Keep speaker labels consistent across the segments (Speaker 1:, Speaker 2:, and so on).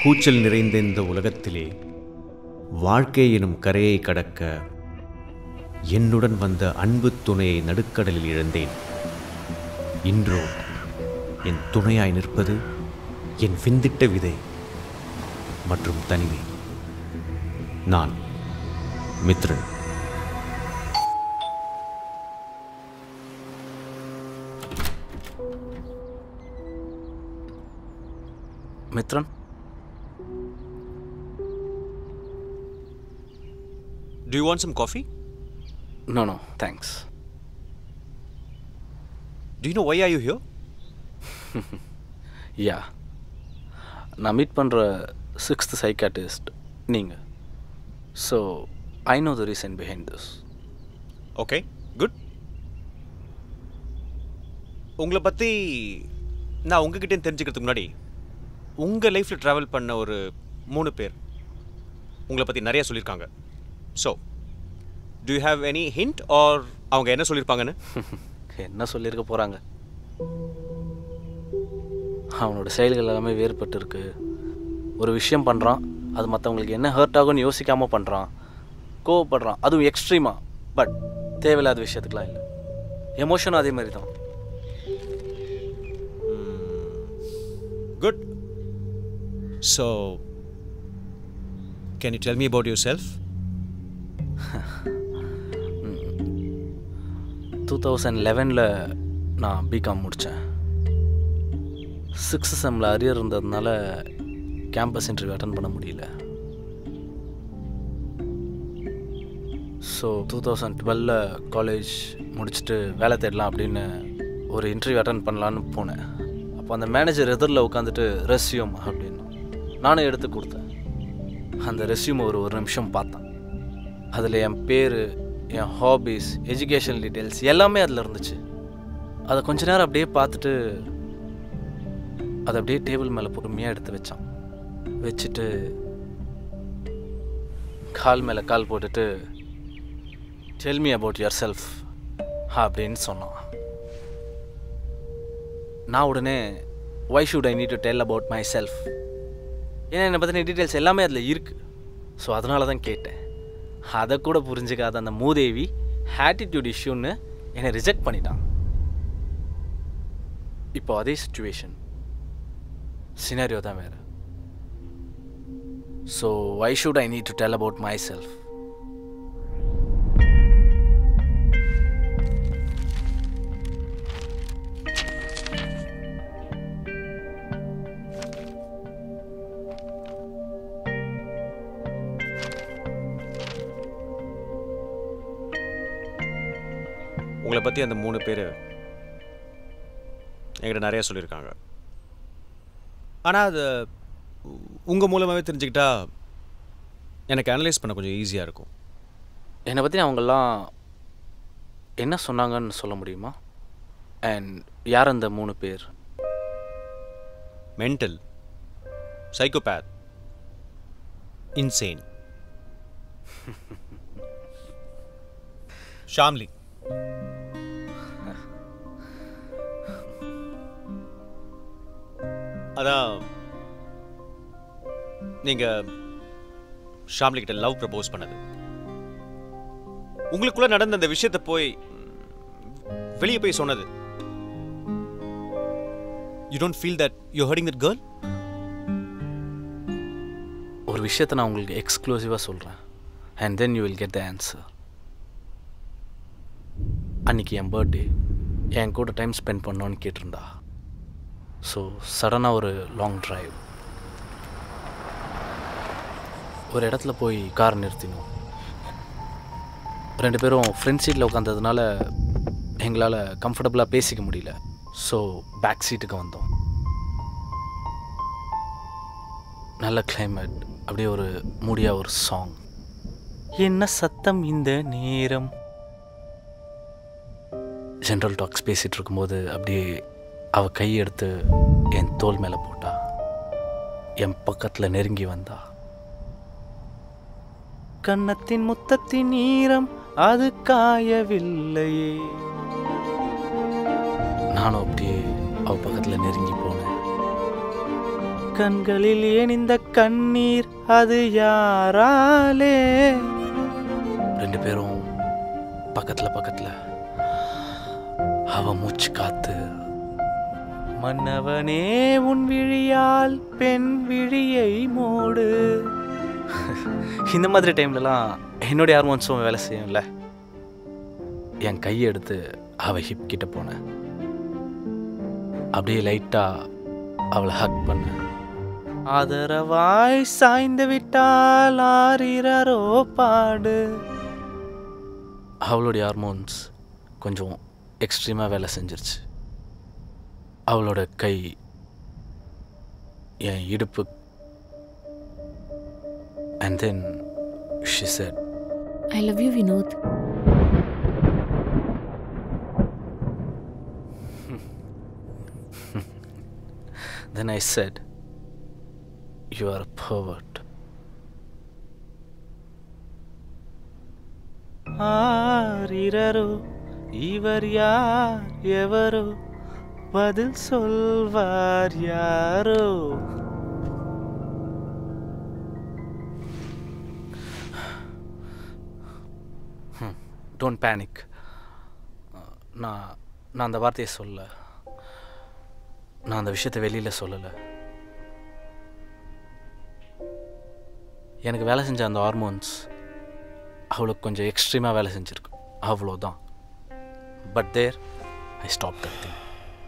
Speaker 1: கூச்சல் நிறைந்த இந்த உலகத்திலே வாழ்க்கை எனும் கரையை கடக்க என்னுடன் வந்த அன்பு துணையை நடுக்கடலில் இழந்தேன் இன்றோ என் துணையாய் நிற்பது என் விந்திட்ட விதை மற்றும் தனிமை நான் Mithran
Speaker 2: Mithran
Speaker 1: Do you want some coffee?
Speaker 2: No no thanks
Speaker 1: Do you know why are you here?
Speaker 2: Ya நான் மீட் பண்ணுற சிக்ஸ்த் சைக்காட்டிஸ்ட் நீங்கள் so I know the reason behind this
Speaker 1: okay good உங்களை பற்றி நான் உங்ககிட்ட தெரிஞ்சுக்கிறதுக்கு முன்னாடி உங்கள் லைஃப்பில் ட்ராவல் பண்ண ஒரு மூணு பேர் உங்களை பற்றி நிறைய சொல்லியிருக்காங்க so do you have any hint or அவங்க என்ன சொல்லியிருப்பாங்கன்னு
Speaker 2: என்ன சொல்லியிருக்க போகிறாங்க அவனோட செயல்கள் எல்லாமே வேறுபட்டு இருக்கு ஒரு விஷயம் பண்ணுறான் அது மற்றவங்களுக்கு என்ன ஹர்ட் ஆகும்னு யோசிக்காமல் பண்ணுறான் கோவப்படுறான் அதுவும் எக்ஸ்ட்ரீமாக பட் தேவையில்லாத விஷயத்துக்குலாம் இல்லை எமோஷனும் அதே மாதிரி தான்
Speaker 1: good so can you tell me about yourself
Speaker 2: two thousand லெவனில் நான் பிகாம் முடித்தேன் சிக்ஸ்த் செம்மில் அரியர் இருந்ததுனால கேம்பஸ் இன்டர்வியூ அட்டன் பண்ண முடியல ஸோ டூ தௌசண்ட் டுவெலில் காலேஜ் முடிச்சுட்டு வேலை தேடலாம் அப்படின்னு ஒரு இன்டர்வியூ அட்டன் பண்ணலான்னு போனேன் அப்போ அந்த மேனேஜர் எதிரில் உட்காந்துட்டு ரெஸ்யூம் அப்படின்னு நானும் எடுத்து கொடுத்தேன் அந்த ரெஸ்யூம் ஒரு ஒரு நிமிஷம் பார்த்தேன் அதில் என் பேர் என் ஹாபீஸ் எஜுகேஷன் டீட்டெயில்ஸ் எல்லாமே அதில் இருந்துச்சு அதை கொஞ்ச நேரம் அப்படியே பார்த்துட்டு அதை அப்படியே டேபிள் மேலே பொறுமையாக எடுத்து வச்சான் வச்சுட்டு கால் மேலே கால் போட்டுட்டு tell me about yourself அப்படின்னு சொன்னான் நான் உடனே why should I need to tell about myself ஏன்னா என்னை பற்றின டீட்டெயில்ஸ் எல்லாமே அதில் இருக்குது ஸோ அதனால தான் கேட்டேன் அதை கூட புரிஞ்சுக்காத அந்த மூதேவி ஆட்டிடியூட் இஷ்யூன்னு என்னை ரிஜெக்ட் பண்ணிட்டான் இப்போ அதே சுச்சுவேஷன் சினாரியோ தான் வேறு so why should I need to tell about myself
Speaker 1: உங்களை பற்றி அந்த மூணு பேர் என்கிட்ட நிறைய சொல்லியிருக்காங்க ஆனால் அது உங்கள் மூலமாகவே தெரிஞ்சுக்கிட்டா எனக்கு அனலைஸ் பண்ண கொஞ்சம் ஈஸியாக இருக்கும்
Speaker 2: என்னை பற்றி அவங்கெல்லாம் என்ன சொன்னாங்கன்னு சொல்ல முடியுமா அண்ட் யார் அந்த மூணு பேர்
Speaker 1: மென்டல் சைக்கோபேத் இன்சேன் ஷாம்லி அதான் நீங்க ஷாம்லி கிட்ட லவ் ப்ரப்போஸ் பண்ணது உங்களுக்குள்ள நடந்த அந்த விஷயத்தை போய் வெளியே போய் சொன்னது you don't feel that you hurting that girl
Speaker 2: ஒரு விஷயத்தை நான் உங்களுக்கு எக்ஸ்க்ளூசிவாக சொல்கிறேன் and then you will get the answer அன்னைக்கு என் பர்த்டே என் கூட டைம் ஸ்பெண்ட் பண்ணோன்னு கேட்டிருந்தா ஸோ சடனாக ஒரு லாங் டிரைவ் ஒரு இடத்துல போய் கார் நிறுத்தினோம் ரெண்டு பேரும் ஃப்ரண்ட் சீட்டில் உட்காந்ததுனால எங்களால் கம்ஃபர்டபுளாக பேசிக்க முடியல ஸோ பேக் சீட்டுக்கு வந்தோம் நல்ல கிளைமேட் அப்படியே ஒரு மூடியா ஒரு சாங் என்ன சத்தம் இந்த நேரம் ஜென்ரல் டாக்ஸ் பேசிகிட்டு இருக்கும்போது அப்படியே அவ கை எடுத்து என் தோல் மேலே போட்டா என் பக்கத்தில் நெருங்கி வந்தா கன்னத்தின் முத்தத்தின் ஈரம் அது காயவில்லையே நானும் அப்படியே அவ பக்கத்தில் நெருங்கி போனேன் கண்களில் ஏன் இந்த கண்ணீர் அது யாராலே ரெண்டு பேரும் பக்கத்துல பக்கத்துல அவ மூச்சு காத்து மன்னவனே உன் விழியால் பெண் விழியை மூடு இந்த மாதிரி டைம்லலாம் என்னுடைய ஹார்மோன்ஸும் வேலை செய்யும்ல என் கையை எடுத்து அவ ஹிப் கிட்ட போனேன் அப்படியே லைட்டா அவளை ஹக் பண்ண ஆதரவாய் சாய்ந்து விட்டால் ஆறிரரோ பாடு அவளுடைய ஹார்மோன்ஸ் கொஞ்சம் எக்ஸ்ட்ரீமாக வேலை செஞ்சிருச்சு அவளோட கை என் இடுப்பு and then she said
Speaker 3: I love you Vinod
Speaker 2: Then I said, You are a pervert. ஆரிரரோ இவர் யார் எவரோ பதில் சொல்வார் யாரோ டோன்ட் பேனிக் நான் நான் அந்த வார்த்தையை சொல்ல நான் அந்த விஷயத்தை வெளியில் சொல்லலை எனக்கு வேலை செஞ்ச அந்த ஹார்மோன்ஸ் அவளுக்கு கொஞ்சம் எக்ஸ்ட்ரீமாக வேலை செஞ்சுருக்கு அவ்வளோதான் but there I stop that thing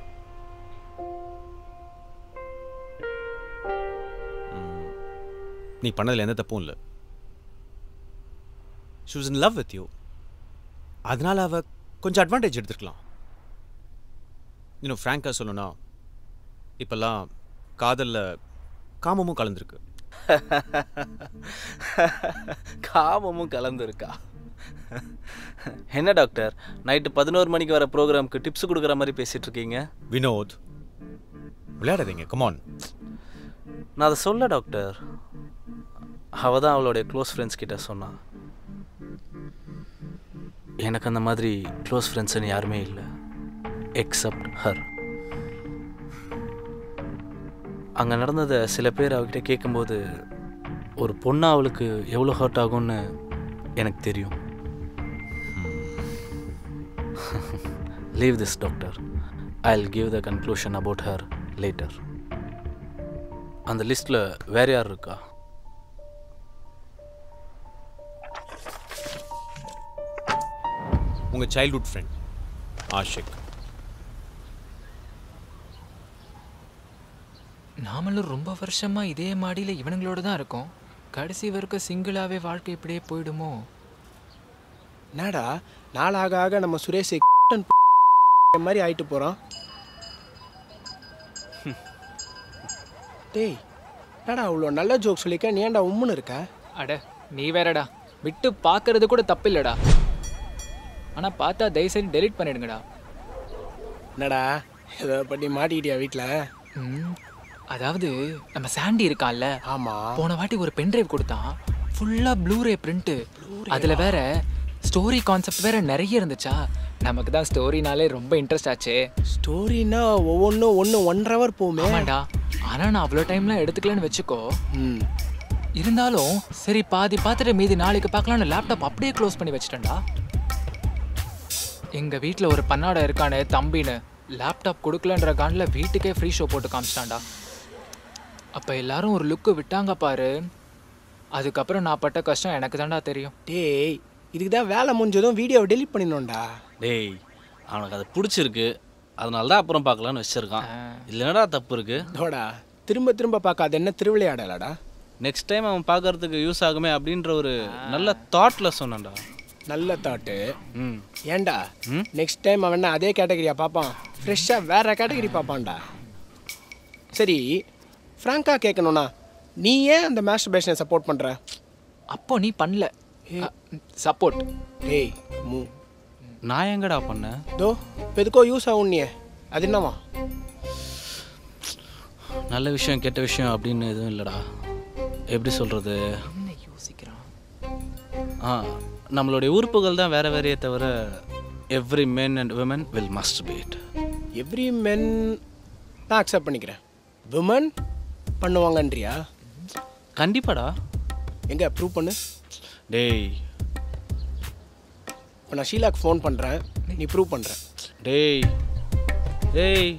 Speaker 1: நீ பண்ணதில் எந்த தப்பும் இல்லை she was in love with you அதனால் அவ கொஞ்சம் அட்வான்டேஜ் எடுத்துருக்கலாம் இன்னும் ஃப்ராங்காக சொல்லணும்னா இப்போல்லாம் காதலில் காமமும் கலந்துருக்கு
Speaker 2: காமமும் கலந்துருக்கா என்ன டாக்டர் நைட்டு பதினோரு மணிக்கு வர ப்ரோக்ராம்க்கு டிப்ஸ் கொடுக்குற மாதிரி பேசிகிட்டு இருக்கீங்க
Speaker 1: வினோத் விளையாடாதீங்க கமான்
Speaker 2: நான் அதை சொல்ல டாக்டர் அவள் தான் அவளுடைய க்ளோஸ் ஃப்ரெண்ட்ஸ் கிட்ட சொன்னான் எனக்கு அந்த மாதிரி க்ளோஸ் ஃப்ரெண்ட்ஸ்னு யாருமே இல்லை எக்ஸப்ட் ஹர் அங்கே நடந்ததை சில பேர் அவகிட்ட கேட்கும்போது ஒரு பொண்ணு அவளுக்கு எவ்வளோ ஹர்ட் ஆகும்னு எனக்கு தெரியும் leave this doctor I will give the conclusion about her later அந்த லிஸ்ட்டில் வேற யார் இருக்கா
Speaker 1: உங்கள் சைல்ட்ஹுட் ஃப்ரெண்ட் ஆஷிக்
Speaker 4: நாமளும் ரொம்ப வருஷமா இதே மாடியில இவனுங்களோட தான் இருக்கோம் கடைசி வரைக்கும் சிங்கிளாவே வாழ்க்கை இப்படியே போயிடுமோ
Speaker 5: என்னடா நாளாக ஆக நம்ம சுரேஷ் மாதிரி ஆயிட்டு போகிறான் டேய் என்னடா அவ்வளோ நல்ல ஜோக் சொல்லிக்க நீ ஏன்டா உம்முன்னு இருக்க
Speaker 4: அட நீ வேறடா விட்டு பார்க்கறது கூட தப்பு இல்லடா ஆனா பார்த்தா தயவுசெய்து டெலீட் பண்ணிடுங்கடா
Speaker 5: என்னடா ஏதோ பண்ணி மாட்டிக்கிட்டியா வீட்டில்
Speaker 4: ம், அதாவது நம்ம சாண்டி இருக்கான்ல
Speaker 5: ஆமாம்
Speaker 4: போன வாட்டி ஒரு பென்ட்ரைவ் கொடுத்தான் ஃபுல்லா ப்ளூரே பிரிண்ட் அதுல வேற ஸ்டோரி கான்செப்ட் வேற நிறைய இருந்துச்சா நமக்கு தான் ஸ்டோரினாலே ரொம்ப இன்ட்ரெஸ்ட் ஆச்சே
Speaker 5: ஸ்டோரினா ஒவ்வொன்றும் ஒன்று ஒன்றரை ஹவர் போமே
Speaker 4: ஆமாண்டா ஆனா நான் அவ்வளோ டைம்லாம் எடுத்துக்கலன்னு வச்சுக்கோ
Speaker 5: ம்
Speaker 4: இருந்தாலும் சரி பாதி பார்த்துட்டு மீதி நாளைக்கு பார்க்கலாம்னு லேப்டாப் அப்படியே க்ளோஸ் பண்ணி வச்சிட்டேன்டா எங்க வீட்டில் ஒரு பன்னாடை இருக்கானே தம்பின்னு லேப்டாப் கொடுக்கலன்ற காண்டில் வீட்டுக்கே ஃப்ரீ ஷோ போட்டு காமிச்சிட்டான்டா அப்போ எல்லாரும் ஒரு லுக்கு விட்டாங்க பாரு அதுக்கப்புறம் நான் பட்ட கஷ்டம் எனக்கு தான்டா தெரியும்
Speaker 5: டேய் இதுக்கு தான் வேலை முடிஞ்சதும் வீடியோவை டெலிட் பண்ணிடணும்டா
Speaker 2: டேய் அவனுக்கு அது பிடிச்சிருக்கு அதனால தான் அப்புறம் பார்க்கலான்னு வச்சிருக்கான் இதில் என்னடா தப்பு இருக்கு
Speaker 5: தோடா திரும்ப திரும்ப பார்க்காத என்ன திருவிளையாடலடா
Speaker 2: நெக்ஸ்ட் டைம் அவன் பார்க்கறதுக்கு யூஸ் ஆகுமே அப்படின்ற ஒரு நல்ல தாட்டில் சொன்னான்டா
Speaker 5: நல்ல தாட்டு
Speaker 2: ம்
Speaker 5: ஏன்டா
Speaker 2: ம்?
Speaker 5: நெக்ஸ்ட் டைம் அவன் என்ன அதே கேட்டகரியா பார்ப்பான் ஃப்ரெஷ்ஷாக வேற கேட்டகரி பார்ப்பான்டா சரி ஃப்ராங்கா கேட்கணும்னா நீ ஏன் அந்த மாஸ்டர் பேஷனை சப்போர்ட் பண்ணுற
Speaker 4: அப்போ நீ பண்ணல சப்போர்ட்
Speaker 5: டேய் மூ
Speaker 2: நான் எங்கடா பண்ணேன்
Speaker 5: தோ இப்போ எதுக்கோ யூஸ் ஆகும் நீ அது என்னவா
Speaker 2: நல்ல விஷயம் கெட்ட விஷயம் அப்படின்னு எதுவும் இல்லைடா எப்படி சொல்கிறது
Speaker 4: என்ன யோசிக்கிறான்
Speaker 2: ஆ நம்மளுடைய உறுப்புகள் தான் வேற வேறையே தவிர every men and women will must be it
Speaker 5: every men நான் அக்செப்ட் பண்ணிக்கிறேன் விமன் பண்ணுவாங்கன்றியா
Speaker 2: கண்டிப்பாடா
Speaker 5: எங்க ப்ரூவ் பண்ணு
Speaker 2: டேய்
Speaker 5: இப்போ நான் ஷீலாக்கு ஃபோன் பண்ணுறேன் நீ ப்ரூவ் பண்ணுற
Speaker 2: டேய் டேய்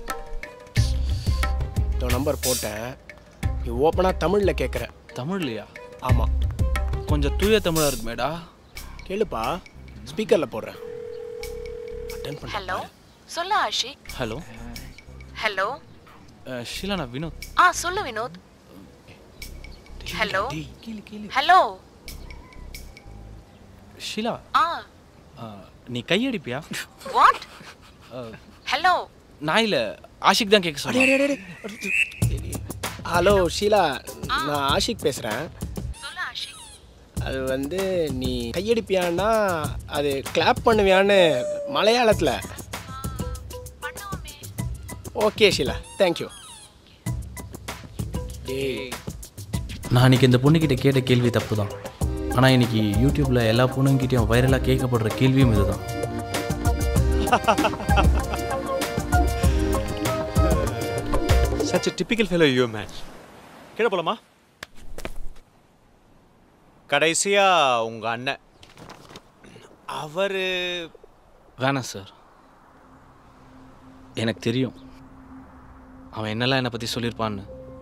Speaker 5: இந்த நம்பர் போட்டேன் நீ ஓப்பனாக தமிழில் கேட்குற
Speaker 2: தமிழ்லையா
Speaker 5: ஆமாம்
Speaker 2: கொஞ்சம் தூய தமிழா இருக்குமேடா
Speaker 5: கேளுப்பா ஸ்பீக்கரில் போடுறேன் அட்டன் பண்ண
Speaker 3: ஹலோ சொல்லு ஆஷிக்
Speaker 2: ஹலோ
Speaker 3: ஹலோ
Speaker 2: ஷீலா நான் வினோத்
Speaker 3: ஆ சொல்லு வினோத் ஹலோ ஹலோ
Speaker 2: ஷீலா
Speaker 3: ஆ
Speaker 2: அஹ், நீ கையடிப்பியா
Speaker 3: வாட் ஹலோ
Speaker 2: நான் இல்லை ஆஷிக் தான் கேட்க சொன்னேன்
Speaker 5: ஹலோ ஷீலா நான் ஆஷிக் பேசுகிறேன்
Speaker 3: சொல்லு ஆஷிக்
Speaker 5: அது வந்து நீ கையடிப்பியான்னா அது கிளாப் பண்ணுவியான்னு மலையாளத்தில்
Speaker 3: பண்ணுவோமே
Speaker 5: ஓகே ஷீலா தேங்க்யூ டேய்
Speaker 2: நான் இன்னைக்கு இந்த பொண்ணுக்கிட்ட கேட்ட கேள்வி தப்பு தான் ஆனால் இன்னைக்கு யூடியூப்பில் எல்லா பொண்ணுங்கிட்டையும் வைரலாக கேட்கப்படுற கேள்வியும் இதுதான்
Speaker 1: such typical fellow you man கீழே போலாமா கடைசியா உங்க அண்ணன் அவர்
Speaker 2: வேணாம் சார் எனக்கு தெரியும் அவன் என்னெல்லாம் என்னை பற்றி சொல்லியிருப்பான்னு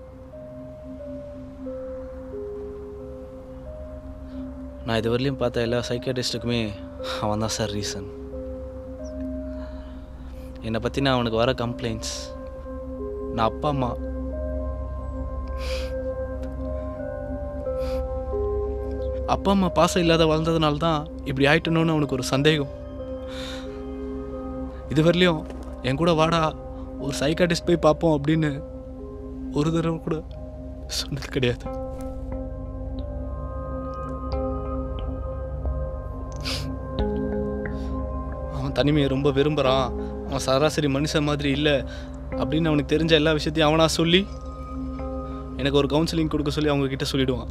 Speaker 2: நான் இது வரலையும் பார்த்த எல்லா சைக்காட்டிஸ்ட்டுக்குமே அவன் தான் சார் ரீசன் என்னை பற்றி நான் அவனுக்கு வர கம்ப்ளைண்ட்ஸ் நான் அப்பா அம்மா அப்பா அம்மா பாசம் இல்லாத வளர்ந்ததுனால தான் இப்படி ஆயிட்டணும்னு அவனுக்கு ஒரு சந்தேகம் இது வரலையும் என் கூட வாடா ஒரு சைக்காட்டிஸ்ட் போய் பார்ப்போம் அப்படின்னு ஒரு தடவை கூட சொன்னது கிடையாது அவன் தனிமையை ரொம்ப விரும்புகிறான் அவன் சராசரி மனுஷன் மாதிரி இல்லை அப்படின்னு அவனுக்கு தெரிஞ்ச எல்லா விஷயத்தையும் அவனா சொல்லி எனக்கு ஒரு கவுன்சிலிங் கொடுக்க சொல்லி அவங்க கிட்ட சொல்லிடுவான்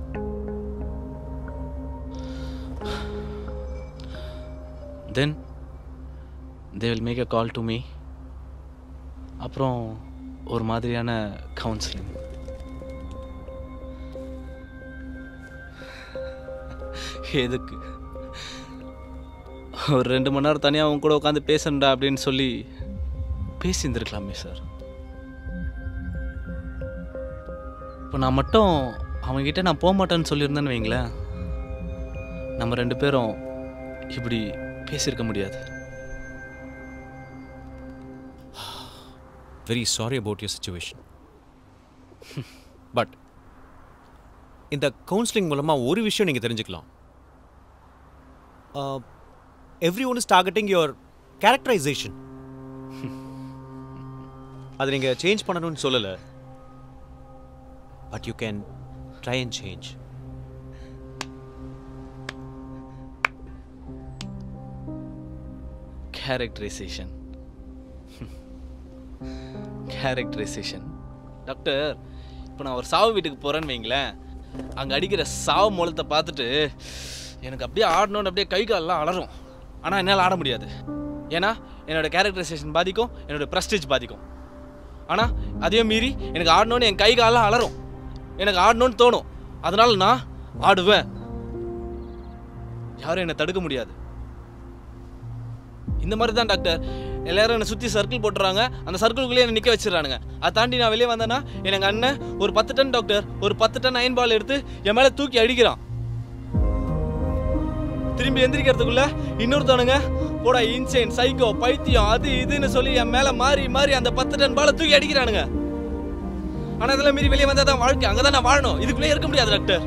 Speaker 2: then they will make a call to me அப்புறம் ஒரு மாதிரியான கவுன்சிலிங் எதுக்கு ஒரு ரெண்டு மணி நேரம் தனியாக அவங்க கூட உட்காந்து பேசணும்டா அப்படின்னு சொல்லி பேசியிருந்துருக்கலாமே சார் இப்போ நான் மட்டும் அவங்ககிட்ட நான் போக மாட்டேன்னு சொல்லியிருந்தேன்னு வைங்களேன் நம்ம ரெண்டு பேரும் இப்படி பேசியிருக்க முடியாது
Speaker 1: very sorry about your situation but இந்த கவுன்சிலிங் மூலமாக ஒரு விஷயம் நீங்கள் தெரிஞ்சுக்கலாம் everyone is targeting your characterization அதை நீங்கள் சேஞ்ச் பண்ணணும்னு சொல்லலை but you can try and change
Speaker 2: characterization characterization doctor இப்போ நான் ஒரு சாவு வீட்டுக்கு போகிறேன்னு வைங்களேன் அங்கே அடிக்கிற சாவு மூலத்தை பார்த்துட்டு எனக்கு அப்படியே ஆடணும்னு அப்படியே கை காலெல்லாம் அலறும் ஆனால் என்னால் ஆட முடியாது ஏன்னா என்னோட கேரக்டரைசேஷன் பாதிக்கும் என்னோட ப்ரெஸ்டேஜ் பாதிக்கும் ஆனால் அதையும் மீறி எனக்கு ஆடணும்னு என் கை காலெல்லாம் அலறும் எனக்கு ஆடணும்னு தோணும் அதனால நான் ஆடுவேன் யாரும் என்னை தடுக்க முடியாது இந்த மாதிரி தான் டாக்டர் எல்லாரும் என்னை சுற்றி சர்க்கிள் போட்டுறாங்க அந்த சர்க்கிள்குள்ளேயே என்னை நிற்க வச்சிடறானுங்க அதை தாண்டி நான் வெளியே வந்தேன்னா எனக்கு அண்ணன் ஒரு பத்து டன் டாக்டர் ஒரு பத்து டன் அயன் பால் எடுத்து என் மேலே தூக்கி அடிக்கிறான் திரும்பி எந்திரிக்கிறதுக்குள்ள இன்னொருத்தவனுங்க போடா இன்சைன் சைக்கோ பைத்தியம் அது இதுன்னு சொல்லி என் மேலே மாறி மாறி அந்த பத்து டன் பாலை தூக்கி அடிக்கிறானுங்க ஆனால் இதெல்லாம் மீறி வெளியே வந்தால் தான் வாழ்க்கை அங்கே தான் நான் வாழணும் இதுக்குள்ளே இருக்க முடியாது டாக்டர்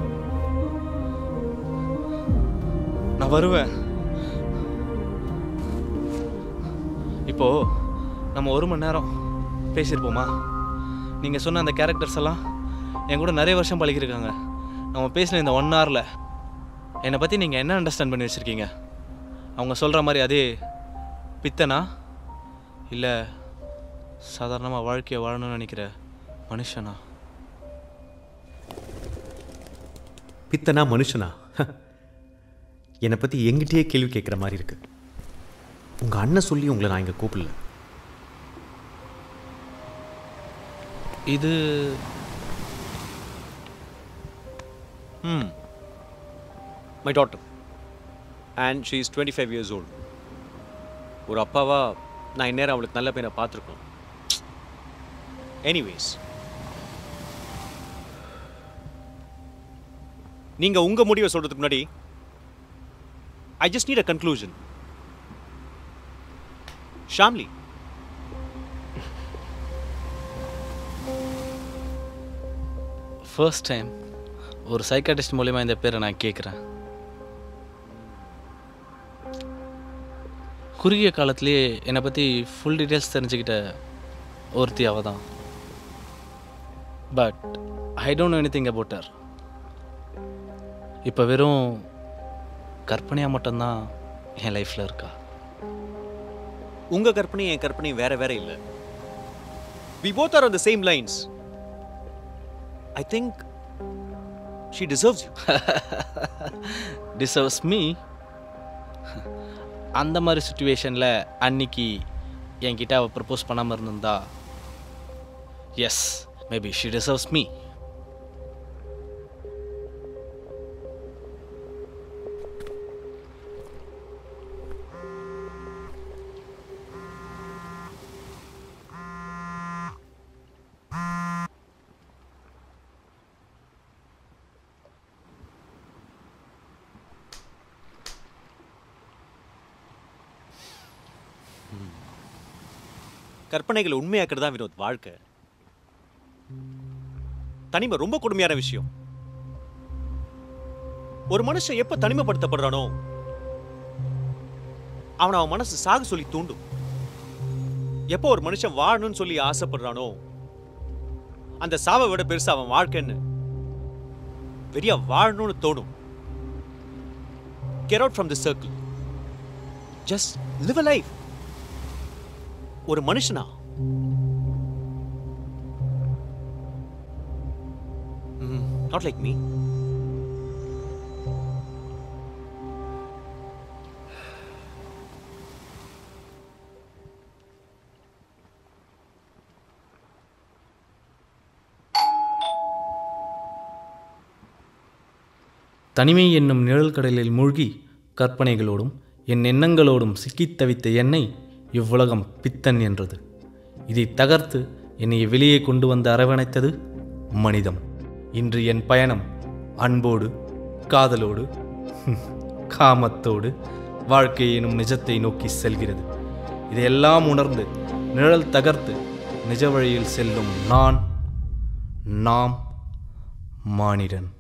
Speaker 2: நான் வருவேன் இப்போ நம்ம ஒரு மணி நேரம் பேசியிருப்போமா நீங்கள் சொன்ன அந்த கேரக்டர்ஸ் எல்லாம் என் கூட நிறைய வருஷம் பழகிருக்காங்க நம்ம பேசின இந்த ஒன் ஹவரில் என்னை பற்றி நீங்கள் என்ன அண்டர்ஸ்டாண்ட் பண்ணி வச்சுருக்கீங்க அவங்க சொல்கிற மாதிரி அதே பித்தனா இல்லை சாதாரணமாக வாழ்க்கையை வாழணும்னு நினைக்கிற மனுஷனா
Speaker 1: பித்தனா மனுஷனா என்னை பற்றி எங்கிட்டயே கேள்வி கேட்குற மாதிரி இருக்கு உங்கள் அண்ணன் சொல்லி உங்களை நான் இங்கே கூப்பிடல
Speaker 2: இது
Speaker 1: hmm my daughter and she is twenty five years old ஒரு அப்பாவா நான் இந்நேரம் அவளுக்கு நல்ல பையனை பார்த்துருக்கணும் எனிவேஸ் நீங்க உங்க முடிவை சொல்றதுக்கு முன்னாடி I just need a conclusion Shamli
Speaker 2: first time ஒரு சைக்காட்டிஸ்ட் மூலிமா இந்த பேரை நான் கேட்குறேன் குறுகிய காலத்திலேயே என்னை பற்றி ஃபுல் டீட்டெயில்ஸ் தெரிஞ்சுக்கிட்ட ஒருத்தி அவ தான் but I don't know anything about her இப்போ வெறும் கற்பனையாக மட்டும்தான் என் லைஃப்பில் இருக்கா
Speaker 1: உங்க கற்பனை என் கற்பனை வேற வேற இல்ல we both are on the same lines I think she deserves you
Speaker 2: deserves me அந்த மாதிரி சுச்சுவேஷனில் அன்னைக்கு என்கிட்ட அவள் ப்ரப்போஸ் பண்ணாமல் இருந்திருந்தா yes maybe she deserves me
Speaker 1: கற்பனைகளை உண்மையாக்குறது தான் வினோத் வாழ்க்கை தனிமை ரொம்ப கொடுமையான விஷயம் ஒரு மனுஷன் எப்ப தனிமைப்படுத்தப்படுறானோ அவன் அவன் மனசு சாக சொல்லி தூண்டும் எப்போ ஒரு மனுஷன் வாழணும்னு சொல்லி ஆசைப்படுறானோ அந்த சாவை விட பெருசா அவன் வாழ்க்கைன்னு பெரிய வாழணும்னு தோணும் get out from the circle just live a life ஒரு மனுஷனா நாட் லைக் மீ
Speaker 2: தனிமை என்னும் நிழல் கடலில் மூழ்கி கற்பனைகளோடும் என் எண்ணங்களோடும் சிக்கித் தவித்த என்னை இவ்வுலகம் பித்தன் என்றது இதை தகர்த்து என்னை வெளியே கொண்டு வந்து அரவணைத்தது மனிதம் இன்று என் பயணம் அன்போடு காதலோடு காமத்தோடு வாழ்க்கை எனும் நிஜத்தை நோக்கி செல்கிறது இதையெல்லாம் உணர்ந்து நிழல் தகர்த்து நிஜ வழியில் செல்லும் நான் நாம் மானிடன்